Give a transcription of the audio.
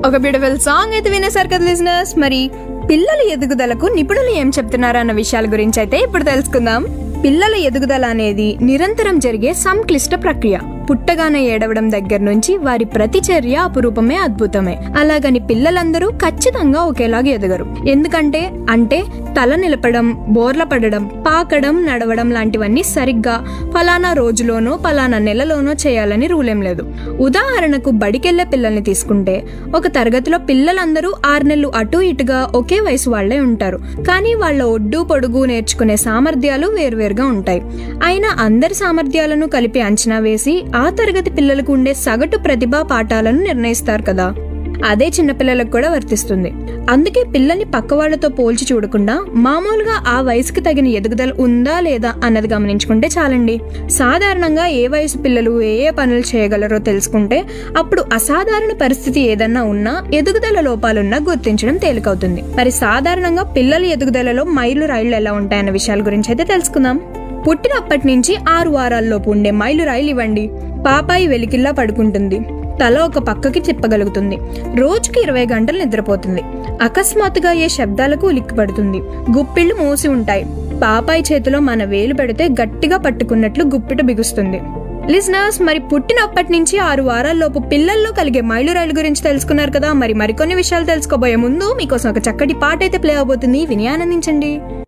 ఒక beautiful song అయితే వినేశారు కదా లిజనర్స్ మరి పిల్లల ఎదుగుదలకు నిపుణులు ఏం చెప్తున్నారు అన్న విషయాల గురించి అయితే ఇప్పుడు తెలుసుకుందాం పిల్లల ఎదుగుదల అనేది నిరంతరం జరిగే సంక్లిష్ట ప్రక్రియ పుట్టగానే ఏడవడం దగ్గర నుంచి వారి ప్రతి చర్య అపురూపమే అద్భుతమే అలాగని పిల్లలందరూ ఖచ్చితంగా ఒకేలాగా ఎదగరు ఎందుకంటే అంటే తల నిలపడం బోర్ల పడడం పాకడం నడవడం లాంటివన్నీ సరిగ్గా ఫలానా రోజులోనో ఫలానా నెలలోనో చేయాలని రూలేం లేదు ఉదాహరణకు బడికెళ్లే పిల్లల్ని తీసుకుంటే ఒక తరగతిలో పిల్లలందరూ ఆరు నెలలు అటు ఇటుగా ఒకే వయసు వాళ్లే ఉంటారు కానీ వాళ్ళ ఒడ్డు పొడుగు నేర్చుకునే సామర్థ్యాలు వేర్వేరుగా ఉంటాయి అయినా అందరి సామర్థ్యాలను కలిపి అంచనా వేసి ఆ తరగతి పిల్లలకు ఉండే సగటు ప్రతిభా పాఠాలను నిర్ణయిస్తారు కదా అదే చిన్నపిల్లలకు కూడా వర్తిస్తుంది అందుకే పిల్లల్ని పక్కవాళ్లతో పోల్చి చూడకుండా మామూలుగా ఆ వయసుకి తగిన ఎదుగుదల ఉందా లేదా అన్నది గమనించుకుంటే చాలండి సాధారణంగా ఏ వయసు పిల్లలు ఏ ఏ పనులు చేయగలరో తెలుసుకుంటే అప్పుడు అసాధారణ పరిస్థితి ఏదన్నా ఉన్నా ఎదుగుదల లోపాలున్నా గుర్తించడం తేలికవుతుంది మరి సాధారణంగా పిల్లల ఎదుగుదలలో మైలు రైళ్లు ఎలా ఉంటాయన్న విషయాల గురించి అయితే తెలుసుకుందాం పుట్టినప్పటి నుంచి ఆరు వారాల్లోపు ఉండే మైలు రైలు ఇవ్వండి పాపాయి వెలికిల్లా పడుకుంటుంది తల ఒక పక్కకి తిప్పగలుగుతుంది రోజుకి ఇరవై గంటలు నిద్రపోతుంది అకస్మాత్తుగా ఏ శబ్దాలకు ఉలిక్కిపడుతుంది గుప్పిళ్ళు మూసి ఉంటాయి పాపాయి చేతిలో మన వేలు పెడితే గట్టిగా పట్టుకున్నట్లు గుప్పిట బిగుస్తుంది లిజనర్స్ మరి పుట్టినప్పటి నుంచి ఆరు వారాల్లోపు పిల్లల్లో కలిగే మైలు రైలు గురించి తెలుసుకున్నారు కదా మరి మరికొన్ని విషయాలు తెలుసుకోబోయే ముందు మీకోసం ఒక చక్కటి పాట అయితే ప్లే అవబోతుంది విని ఆనందించండి